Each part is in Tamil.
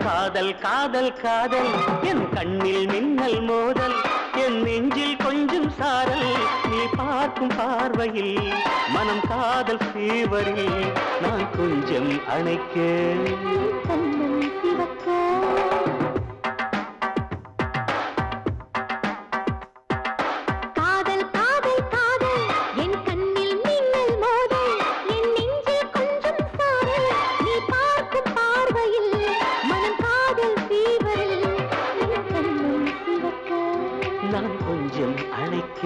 காதல் காதல் காதல் என் கண்ணில் மின்னல் மோதல் என் நெஞ்சில் கொஞ்சம் சாரல் நீ பார்க்கும் பார்வையில் மனம் காதல் ஃபீவரில் நான் கொஞ்சம் அணைக்க கண்ணம் சிவக்க காதல் காதல் காதல் என் கண்ணில் மின்னல் மோதல் என் நெஞ்சில் கொஞ்சம் சாரல் நீ பார்க்கும் பார்வையில் மனம் காதல் ஃபீவரில் என் கண்ணம் சிவக்க நான் கொஞ்சம் அணைக்க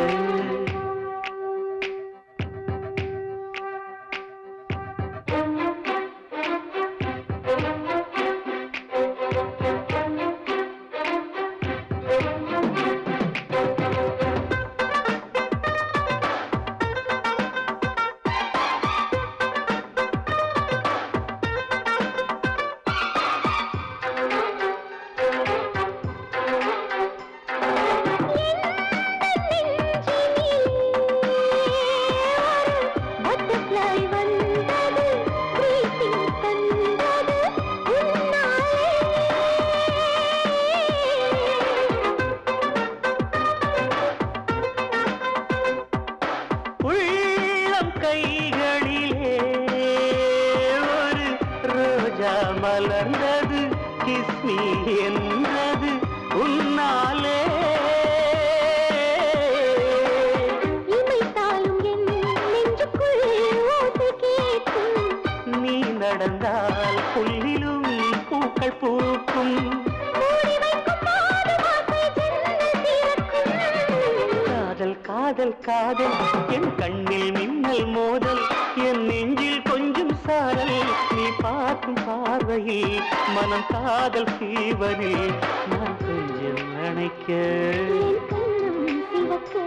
பட்டர்ஃப்ளை வந்தது greeting தந்தது உன்னாலே உள்ளம் கைகளிலே ஒரு ரோஜா மலர்ந்தது கிஸ்மி என்றது உன்னாலே இமைத்தாலும் என் நெஞ்சுக்குள் ஓசை கேட்கும் நீ நடந்தால் புல்லிலும் பூக்கள் பூக்கும் மூடி வைக்கும் மாது வாசை ஜன்னல் திறக்கும் காதல் காதல் காதல் என் கண்ணில் மின்னல் மோதல் என் நெஞ்சில் கொஞ்சம் சாரல் நீ பார்க்கும் பார்வையில் மனம் காதல் ஃபீவரில் நான் கொஞ்சம் அணைக்க என் கண்ணம் சிவக்க